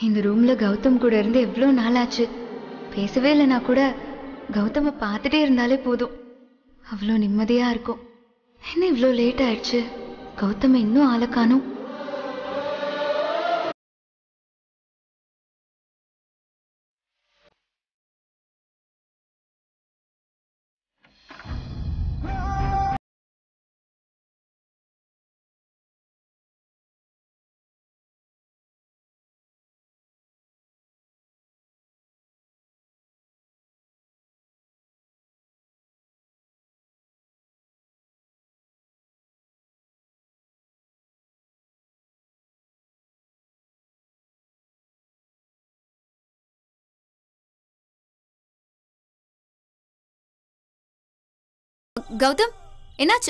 இந்த ரூம்ல கௌதம் கூட இருந்து எவ்வளோ நாள் ஆச்சு பேசவே இல்லைனா கூட கௌதமை பார்த்துட்டே இருந்தாலே போதும் அவ்வளோ நிம்மதியா இருக்கும் என்ன இவ்வளோ லேட் ஆயிடுச்சு கௌதம் இன்னும் ஆளை காணோம் கௌதம் என்னாச்சு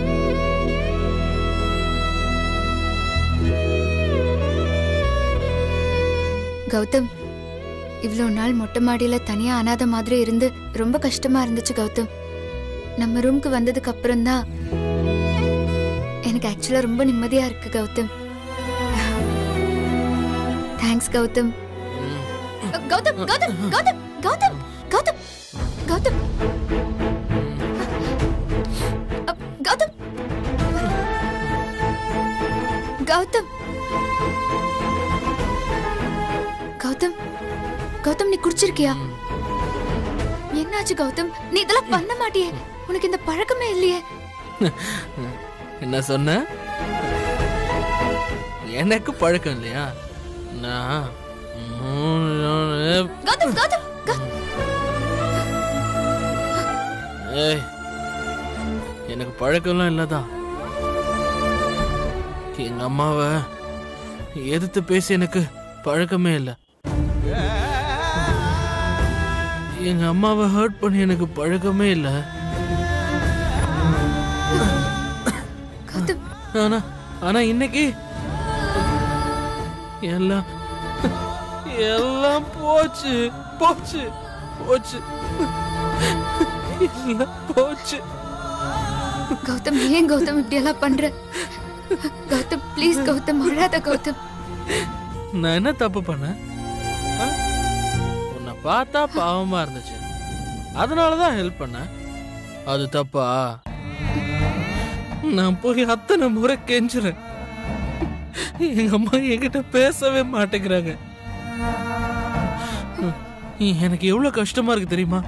கௌதம் இவ்வளோ நாள் மொட்டை மாடியில தனியா அனாத மாதிரி இருந்து ரொம்ப கஷ்டமா இருந்துச்சு கௌதம் நம்ம ரூம்க்கு வந்ததுக்கு அப்புறம் தான் எனக்கு ஆக்சுவலா ரொம்ப நிம்மதியா இருக்கு கௌதம் தேங்க்ஸ் கௌதம் கௌதம் கௌதம் கௌதம் கௌதம் கௌதம் கௌதம் அ, கௌதம் கௌதம் கௌதம் கௌதம் நீ குடிச்சிருக்கியா என்னாச்சு கௌதம் நீ இதெல்லாம் பண்ண மாட்டியே உனக்கு இந்த பழக்கமே இல்லையே என்ன சொன்ன எனக்கு பழக்கம் இல்லையா நான் மூணு நாள் கௌதம் கௌதம் கௌ- ஏய் எனக்கு பழக்கம்லாம் இல்லதான் எங்க அம்மாவை எதிர்த்து பேசி எனக்கு பழக்கமே இல்லை எங்க அம்மாவை ஹர்ட் பண்ணி எனக்கு பழக்கமே இல்லை கௌதம் ஆனா ஆனா இன்னைக்கு எல்லாம் எல்லாம் போச்சு போச்சு போச்சு எல்லாம் போச்சு கௌதம் ஏன் கௌதம் இப்படி எல்லாம் பண்ற கௌதம் ப்ளீஸ் கௌதம் அழாத கௌதம் நான் என்ன தப்பு பண்ணேன் ஆ? உன்னை பார்த்தா பாவமா இருந்துச்சு அதனாலதான் ஹெல்ப் பண்ணேன் அது தப்பா நான் போய் அத்தனை முறை கெஞ்சுறேன் எங்க அம்மா என்கிட்ட பேசவே மாட்டேங்கிறாங்க எனக்கு எவ்வளவு கஷ்டமா இருக்கு தெரியுமா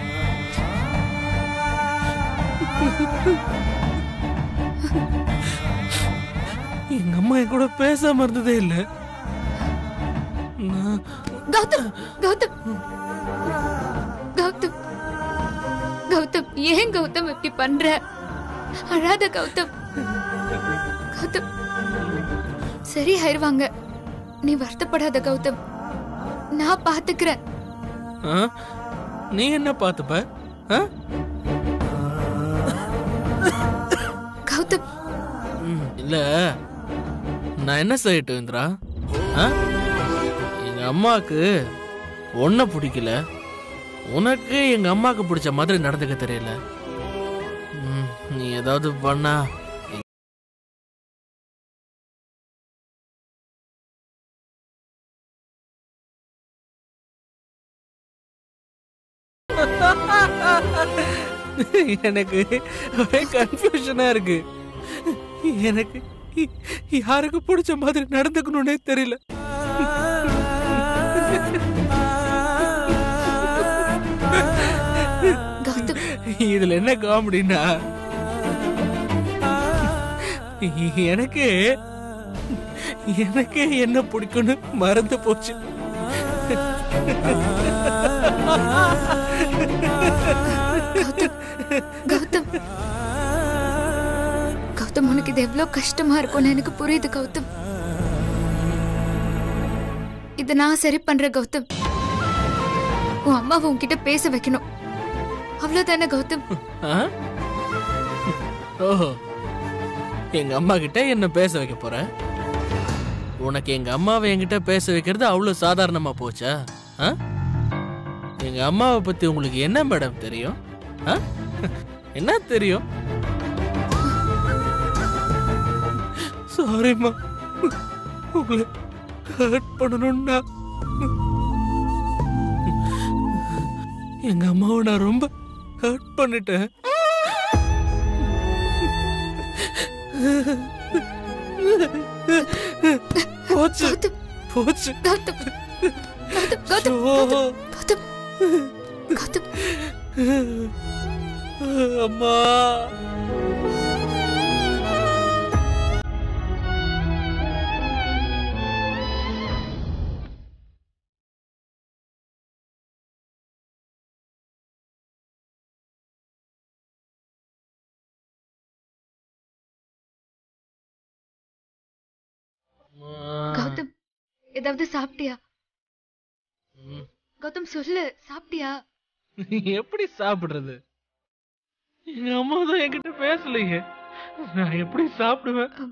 எங்க அம்மா என் கூட பேசாம இருந்ததே இல்லை நான் கௌதம் கௌதம் கௌதம் கௌதம் ஏன் கௌதம் இப்படி பண்ற அழாத கௌதம் கௌதம் சரி ஆயிருவாங்க நீ வருத்தப்படாத கௌதம் நான் பாத்துக்கிறேன் ஆ? நீ என்ன பார்த்துப்ப ஆ? கௌதம் ம், இல்ல நான் என்ன செய்யட்டும் இந்திரா ஆ? எங்க அம்மாக்கு ஒன்ன பிடிக்கல உனக்கு எங்க அம்மாக்கு பிடிச்ச மாதிரி நடந்துக்க தெரியல ம், நீ ஏதாவது பண்ணா எனக்கு ஒரே கன்ஃபியூஷனா இருக்கு எனக்கு ய- யாருக்கு பிடிச்ச மாதிரி நடந்துக்கணும்னே தெரியல கௌதம் இதுல என்ன காமெடினா எனக்கு எனக்கு என்ன பிடிக்கும்னு மறந்து போச்சு கௌதம் கௌதம் உனக்கு இது எவ்வளவு கஷ்டமா இருக்கும்னு எனக்கு புரியுது கௌதம் இத நான் சரி பண்றேன் கௌதம் உன் அம்மாவை உன்கிட்ட பேச வைக்கணும் அவ்வளவுதானே கௌதம் ஆ? ஓஹோ எங்க அம்மா கிட்ட என்ன பேச வைக்க போற உனக்கு எங்க அம்மாவை என்கிட்ட பேச வைக்கிறது அவ்வளவு சாதாரணமா போச்சா ஆ? எங்க அம்மாவை பத்தி உங்களுக்கு என்ன மேடம் தெரியும் ஆ? என்ன தெரியும் சாரிம்மா உங்களை ஹர்ட் பண்ணணும்னா எங்க அம்மாவை நான் ரொம்ப ஹர்ட் பண்ணிட்டேன் போச்சு கௌதம் போச்சு கௌதம் கௌதம் கௌதம் ஐயோ. கௌதம் கௌதம் அம்மா கௌதம் ஏதாவது சாப்பிட்டியா ம். கௌதம் சொல்லு சாப்பிட்டியா எப்படி சாப்பிடுறது எங்க அம்மா தான் என்கிட்ட பேசலையே நான் எப்படி சாப்பிடுவேன் அம்.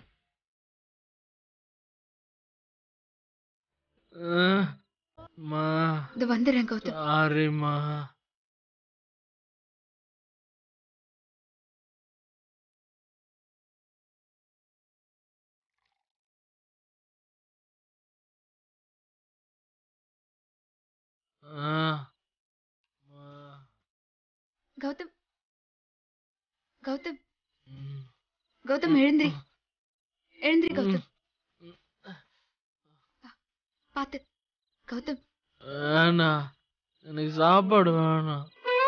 அஹ், மா இது வந்துடுறேன் கௌதம் சாரிம்மா அஹ், மா, கௌதம் கௌதம் ம். கௌதம் எழுந்திரி எழுந்திரி கௌதம் பாத்து கௌதம் வேணாம் எனக்கு சாப்பாடு வேணாம்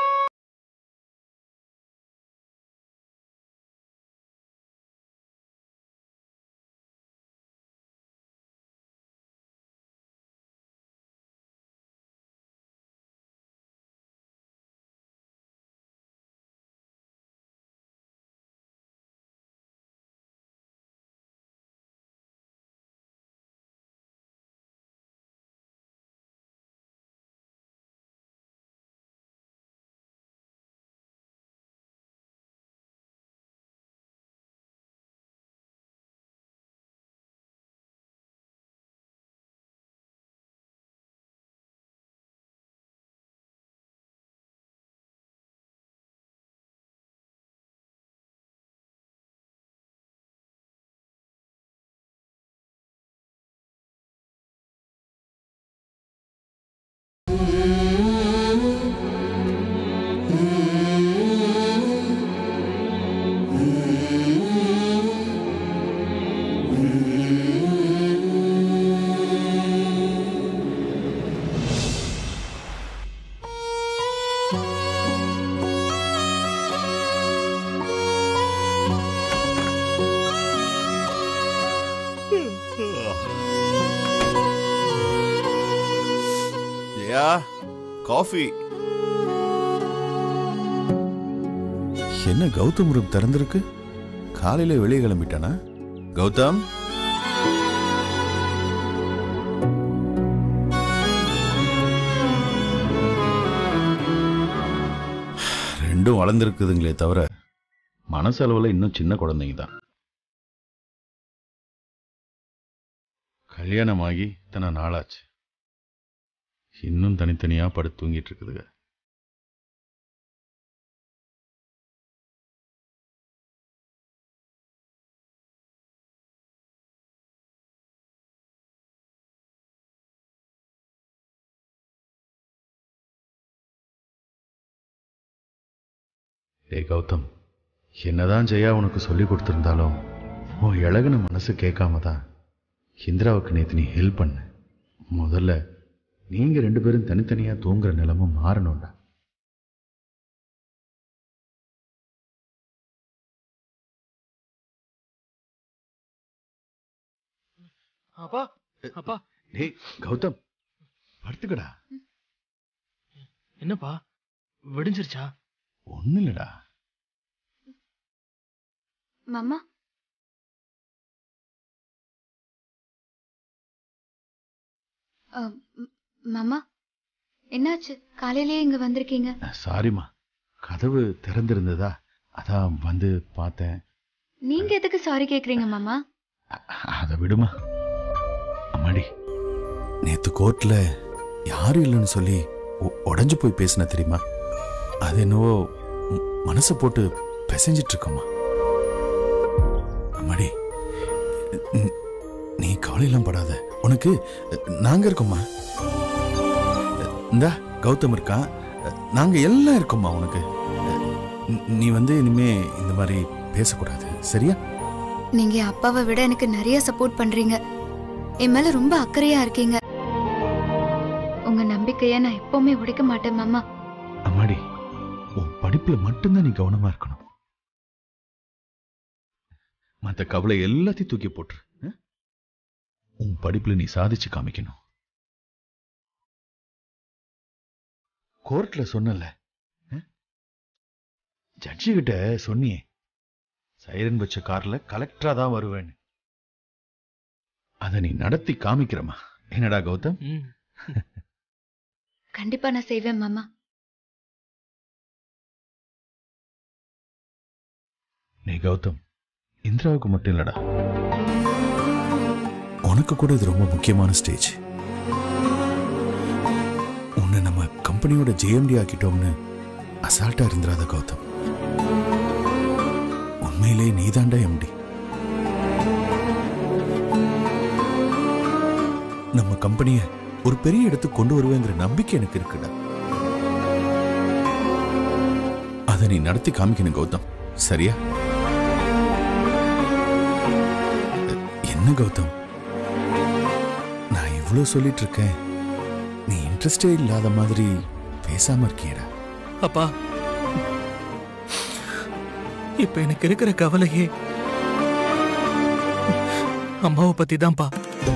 ஜெயா காஃபி என்ன கௌதம் ரூம் திறந்திருக்கு காலையில வெளியே கிளம்பிட்டானா கௌதம் ரெண்டும் வளர்ந்துருக்குதுங்களே தவிர மனசளவில் இன்னும் சின்ன குழந்தைங்க தான் கல்யாணமாகி இத்தனை நாளாச்சு இன்னும் தனித்தனியா படுத்து தூங்கிட்டு இருக்குதுங்க டேய் கௌதம் என்னதான் ஜெயா உனக்கு சொல்லி கொடுத்துருந்தாலும் உன் இழகுன மனசு கேட்காம தான் இந்திராவுக்கு நேத்து நீ ஹெல்ப் பண்ண முதல்ல நீங்க ரெண்டு பேரும் தனித்தனியா தூங்குற நிலைமை மாறணும்டா அப்பா அப்பா டேய் கௌதம் படுத்துக்கடா என்னப்பா விடிஞ்சிருச்சா ஒன்றும் இல்லடா மாமா அ, ம், மாமா என்னாச்சு காலையிலேயே இங்க வந்திருக்கீங்க சாரிம்மா கதவு திறந்திருந்ததா அதான் வந்து பார்த்தேன் நீங்க எதுக்கு சாரி கேக்குறீங்க மாமா அதை விடுமா அம்மாடி நேத்து கோர்ட்ல யாரும் இல்லைன்னு சொல்லி உ- உடைஞ்சு போய் பேசின தெரியுமா அது என்னவோ ம், மனசை போட்டு பிசைஞ்சிட்டு இருக்கம்மா அம்மாடி ம், நீ கவலையெல்லாம் படாத உனக்கு அஹ், நாங்க இருக்கோம்மா இந்தா கௌதம் இருக்கான் அஹ், நாங்க எல்லாம் இருக்கோம்மா உனக்கு அஹ், நீ- நீ வந்து இனிமே இந்த மாதிரி பேசக்கூடாது சரியா நீங்க என் அப்பாவை விட எனக்கு நிறைய சப்போர்ட் பண்றீங்க என் மேல ரொம்ப அக்கறையா இருக்கீங்க உங்க நம்பிக்கைய நான் எப்பவுமே உடைக்க மாட்டேன் மாமா அம்மாடி உன் படிப்புல மட்டும்தான் நீ கவனமா இருக்கணும் மத்த கவலை எல்லாத்தையும் தூக்கி போட்டுரு அஹ்? உன் படிப்புல நீ சாதிச்சு காமிக்கணும் கோர்ட்ல சொன்னல ஜட்ஜி கிட்ட சொன்னியே சைரன் வச்ச கார்ல கலெக்டரா தான் வருவேன்னு அத நீ நடத்தி காமிக்கிறமா என்னடா கௌதம் ம் கண்டிப்பா நான் செய்வேன் மாமா நீ கௌதம் இந்திராவுக்கு மட்டும் இல்லடா உனக்கு கூட இது ரொம்ப முக்கியமான ஸ்டேஜ் உன்னை நம்ம கம்பெனியோட ஜேஎம்டி ஆக்கிட்டோம்னு அசால்ட்டா இருந்துராத கௌதம் உண்மையிலே நீதாண்டா எம்டி நம்ம கம்பெனிய ஒரு பெரிய இடத்துக்கு கொண்டு வருவேங்கிற நம்பிக்கை எனக்கு இருக்குடா அதை நீ நடத்தி காமிக்கணும் கௌதம் சரியா என்ன கௌதம் நான் இவ்வளவு சொல்லிட்டு இருக்கேன் நீ இன்ட்ரெஸ்டே இல்லாத மாதிரி பேசாம இருக்கியடா அப்பா இப்ப எனக்கு இருக்கிற கவலையே அம்மாவை பத்தி தான்ப்பா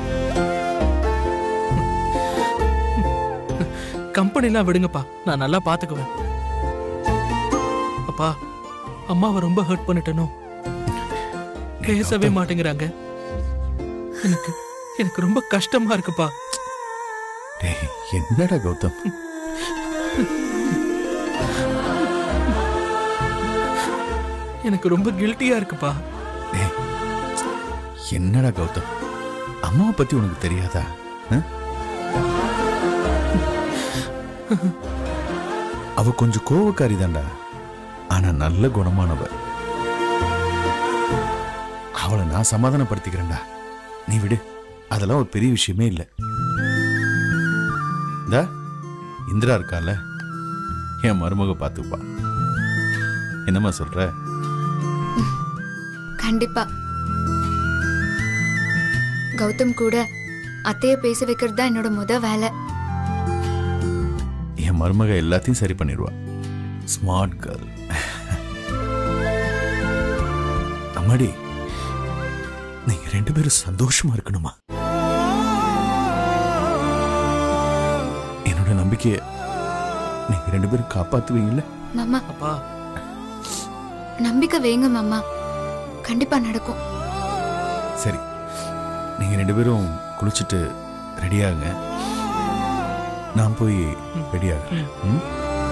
கம்பெனிலாம் விடுங்கப்பா நான் நல்லா பாத்துக்குவேன் அப்பா அம்மாவை ரொம்ப ஹர்ட் பண்ணிட்டனோ பேசவே மாட்டேங்கிறாங்க எனக்கு எனக்கு ரொம்ப கஷ்டமா இருக்குப்பா டேய் என்னடா கௌதம் எனக்கு ரொம்ப கில்ட்டியா இருக்குப்பா டேய் என்னடா கௌதம் அம்மாவை பத்தி உனக்கு தெரியாதா அஹ்? அவ கொஞ்சம் கோவக்காரி தான்டா ஆனா நல்ல குணமானவ அவளை நான் சமாதானப்படுத்திக்கிறேன்டா நீ விடு அதெல்லாம் ஒரு பெரிய விஷயமே இல்லை இந்தா இந்திரா இருக்கால என் மருமக பார்த்துப்பா என்னம்மா சொல்ற கண்டிப்பா கௌதம் கூட அத்தைய பேச வைக்கிறது தான் என்னோட முத வேலை என் மருமக எல்லாத்தையும் சரி பண்ணிடுவா ஸ்மார்ட் கேர்ள் அம்மாடி நீங்க ரெண்டு பேரும் சந்தோஷமா இருக்கணுமா என்னோட நம்பிக்கைய நீங்க ரெண்டு பேரும் காப்பாத்துவீங்கல்ல மாமா அப்பா நம்பிக்கை வைங்க மாமா கண்டிப்பா நடக்கும் சரி நீங்க ரெண்டு பேரும் குளிச்சுட்டு ரெடியாகுங்க நான் போய் ரெடியாகிறேன் ம்?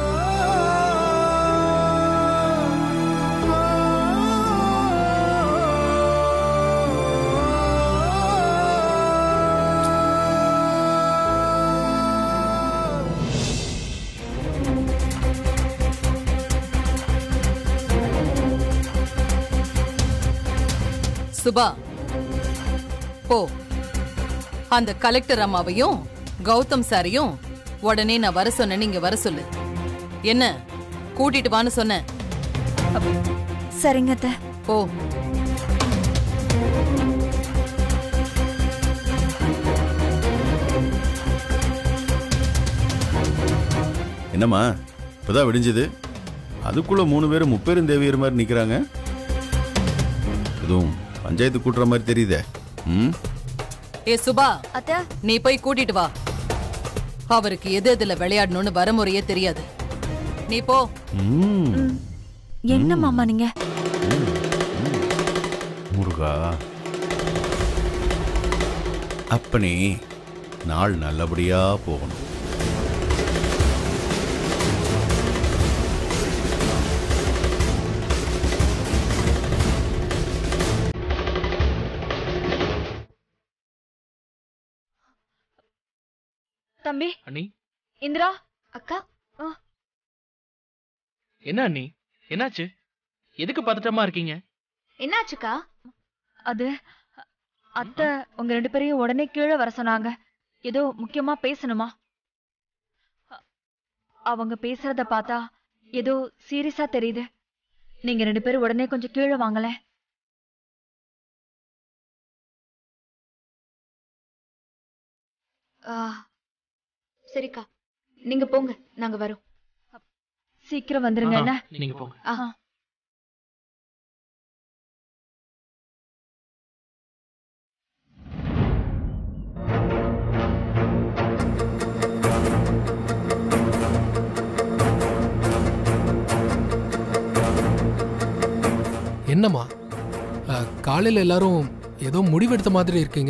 சுபா போ அந்த கலெக்டர் அம்மாவையும் கௌதம் சாரையும் உடனே நான் வர சொன்னேன்னு இங்க வர சொல்லு என்ன கூட்டிட்டு வான்னு சொன்னேன் சரிங்க அத்தை போ என்னம்மா இப்பதான் விடிஞ்சது அதுக்குள்ள மூணு பேரும் முப்பெரும் தேவியர் மாதிரி நிக்கிறாங்க எதுவும் பஞ்சாயத்து கூட்டுற மாதிரி தெரியுதே ம் ஏ சுபா அத்தை நீ போய் கூட்டிட்டு வா அவருக்கு எது எதுல விளையாடணும்னு வரமுறையே தெரியாது நீ போ ம் என்ன மாமா நீங்க முருகா அப்பனே நாள் நல்லபடியா போகணும் தம்பி அண்ணி இந்திரா அக்கா என்ன அண்ணி என்னாச்சு எதுக்கு பதட்டமா இருக்கீங்க என்னாச்சுக்கா அது அத்தை உங்க ரெண்டு பேரையும் உடனே கீழே வர சொன்னாங்க ஏதோ முக்கியமா பேசணுமா அ- அவங்க பேசுறத பார்த்தா ஏதோ சீரியஸா தெரியுது நீங்க ரெண்டு பேரும் உடனே கொஞ்சம் கீழே வாங்களேன் ஆ, சரிக்கா நீங்க போங்க நாங்க வரோம் சீக்கிரம் வந்துருங்க என்ன நீங்க போங்க ஆஹா என்னம்மா அஹ், காலையில எல்லாரும் ஏதோ முடிவெடுத்த மாதிரி இருக்கீங்க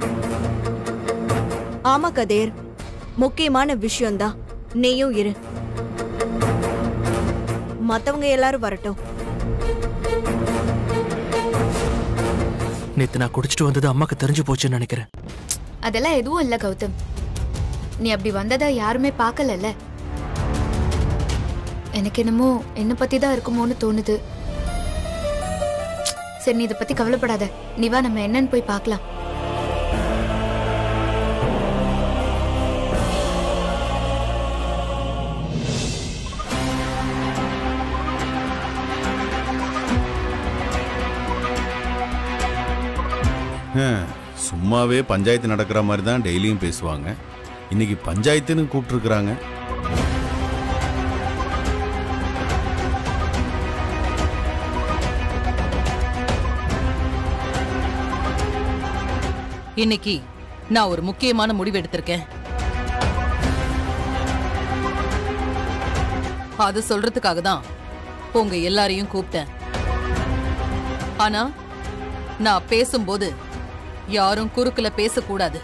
ஆமா கதேர் முக்கியமான விஷயம்தான் நீயும் இரு மத்தவங்க எல்லாரும் வரட்டும் நேத்து நான் குடிச்சிட்டு வந்தது அம்மாக்கு தெரிஞ்சு போச்சுன்னு நினைக்கிறேன் அதெல்லாம் எதுவும் இல்ல கௌதம் நீ அப்படி வந்ததா யாருமே பார்க்கலல்ல எனக்கு என்னமோ என்ன பத்தி தான் இருக்குமோன்னு தோணுது சரி நீ இதை பத்தி கவலைப்படாத நீ வா நம்ம என்னன்னு போய் பார்க்கலாம் ஹம், சும்மாவே பஞ்சாயத்து நடக்கிற மாதிரி தான் டெய்லியும் பேசுவாங்க இன்னைக்கு பஞ்சாயத்துன்னு கூப்பிட்டுருக்குறாங்க இன்னைக்கு நான் ஒரு முக்கியமான முடிவு எடுத்திருக்கேன் அது சொல்றதுக்காக தான் உங்க எல்லாரையும் கூப்பிட்டேன் ஆனா நான் பேசும்போது யாரும் குறுக்குல பேசக்கூடாது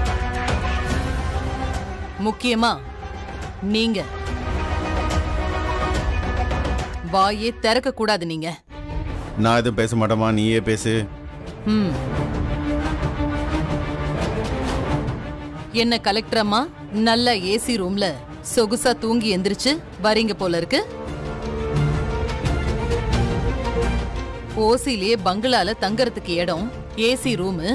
முக்கியமா நீங்க வாயே திறக்க கூடாது நீங்க நான் எதுவும் பேச மாட்டேமா நீயே பேசு ம் என்ன கலெக்டர் அம்மா நல்ல ஏசி ரூம்ல சொகுசா தூங்கி எந்திரிச்சு வரீங்க போல இருக்கு ஓசிலேயே பங்களால தங்கறதுக்கு இடம் ஏசி ரூமு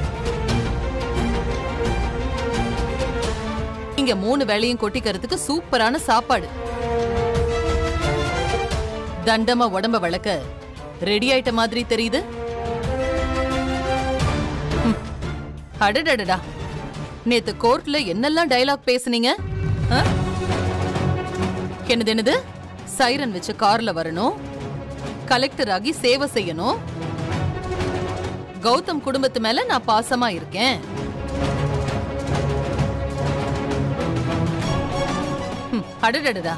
இங்க மூணு வேளையும் கொட்டிக்கிறதுக்கு சூப்பரான சாப்பாடு தண்டமா உடம்ப வளர்க்க ரெடி ஆயிட்ட மாதிரி தெரியுது ம். அடடடடா நேத்து கோர்ட்ல என்னெல்லாம் டயலாக் பேசுனீங்க ஆ? என்னது என்னது சைரன் வச்ச கார்ல வரணும் கலெக்டர் ஆகி சேவை செய்யணும் கௌதம் குடும்பத்து மேல நான் பாசமா இருக்கேன் ம், அடடடடா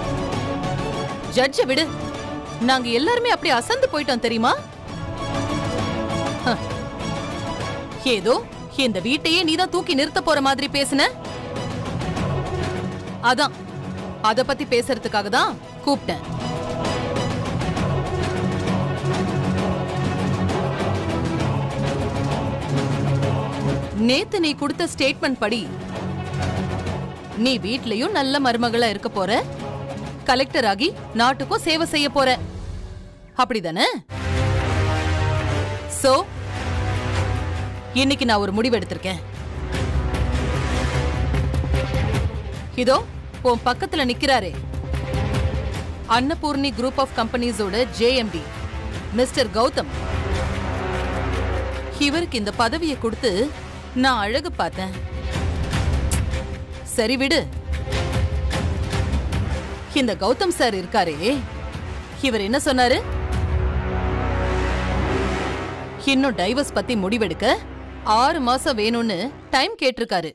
ஜட்ஜ விடு நாங்க எல்லாருமே அப்படி அசந்து போயிட்டோம் தெரியுமா ஹ. ஏதோ இந்த வீட்டையே நீதான் தூக்கி நிறுத்த போற மாதிரி பேசுன அதான் அத பத்தி பேசுறதுக்காக தான் கூப்பிட்டேன் நேத்து நீ கொடுத்த ஸ்டேட்மெண்ட் படி நீ வீட்லயும் நல்ல மருமகளா இருக்க போற கலெக்டர் ஆகி நாட்டுக்கும் சேவை செய்ய போற அப்படிதானே சோ இன்னைக்கு நான் ஒரு முடிவு எடுத்திருக்கேன் இதோ உன் பக்கத்துல நிக்கிறாரே அன்னபூர்ணி குரூப் ஆஃப் கம்பெனிஸோட ஜேஎம்டி மிஸ்டர் கௌதம் இவருக்கு இந்த பதவியை கொடுத்து நான் அழகு பார்த்தேன் சரி விடு இந்த கௌதம் சார் இருக்காரே இவர் என்ன சொன்னாரு இன்னும் டைவர்ஸ் பத்தி முடிவெடுக்க ஆறு மாசம் வேணும்னு டைம் கேட்டிருக்காரு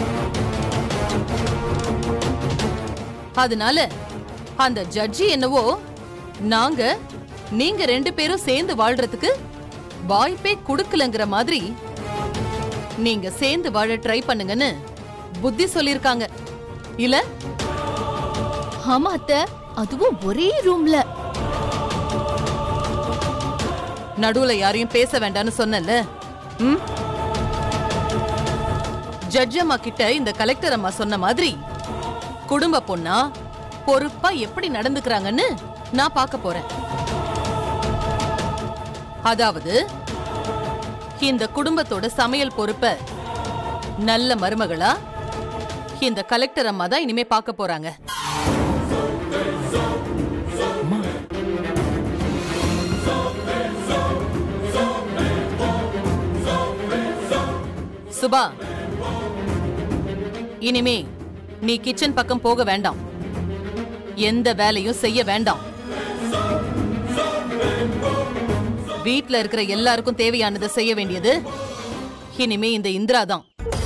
அதனால அந்த ஜட்ஜி என்னவோ நாங்க நீங்க ரெண்டு பேரும் சேர்ந்து வாழ்றதுக்கு வாய்ப்பே கொடுக்கலங்கிற மாதிரி நீங்க சேர்ந்து வாழ ட்ரை பண்ணுங்கன்னு புத்தி சொல்லிருக்காங்க இல்ல ஆமா அத்த அதுவும் ஒரே ரூம்ல நடுவுல யாரையும் பேச வேண்டாம்னு சொன்னல ம் ஜட்ஜ் அம்மா கிட்ட இந்த கலெக்டர் அம்மா சொன்ன மாதிரி குடும்ப பொண்ணா பொறுப்பா எப்படி நடந்துக்கறாங்கன்னு நான் பார்க்க போறேன் அதாவது இந்த குடும்பத்தோட சமையல் பொறுப்ப நல்ல மருமகளா இந்த கலெக்டர் அம்மா தான் இனிமே பார்க்க போறாங்க அம்மா சுபா இனிமே நீ கிச்சன் பக்கம் போக வேண்டாம் எந்த வேலையும் செய்ய வேண்டாம் வீட்ல இருக்கிற எல்லாருக்கும் தேவையானதை செய்ய வேண்டியது இனிமே இந்த இந்திரா தான்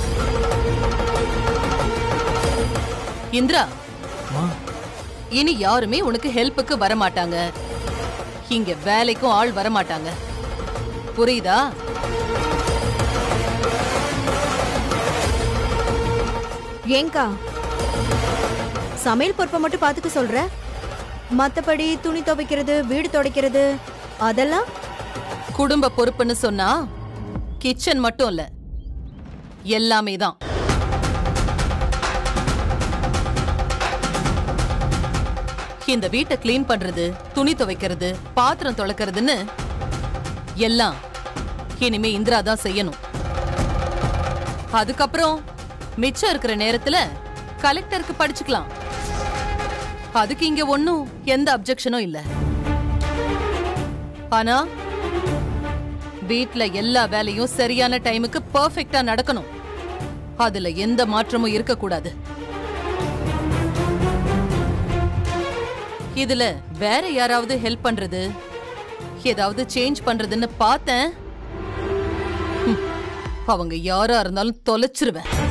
இந்திரா அம்மா இனி யாருமே உனக்கு ஹெல்ப்புக்கு வர மாட்டாங்க இங்க வேலைக்கும் ஆள் வர மாட்டாங்க புரியுதா ஏங்கா சமையல் பொறுப்பை மட்டும் பார்த்துக்க சொல்ற மத்தபடி துணி துவைக்கிறது வீடு துடைக்கிறது அதெல்லாம் குடும்ப பொறுப்புன்னு சொன்னா கிச்சன் மட்டும் இல்ல எல்லாமே தான் இந்த வீட்டை க்ளீன் பண்றது துணி துவைக்கிறது பாத்திரம் துளக்கறதுன்னு எல்லாம் இனிமே இந்திரா தான் செய்யணும் அதுக்கப்புறம் மிச்சம் இருக்கிற நேரத்துல கலெக்டருக்கு படிச்சுக்கலாம் அதுக்கு இங்க ஒண்ணும் எந்த அப்ஜெக்ஷனும் இல்ல ஆனா வீட்ல எல்லா வேலையும் சரியான டைமுக்கு பெர்ஃபெக்ட்டா நடக்கணும் அதுல எந்த மாற்றமும் இருக்கக்கூடாது இதுல வேற யாராவது ஹெல்ப் பண்றது ஏதாவது சேஞ்ச் பண்றதுன்னு பார்த்தேன் ஹம், அவங்க யாரா இருந்தாலும் தொலைச்சிருவேன்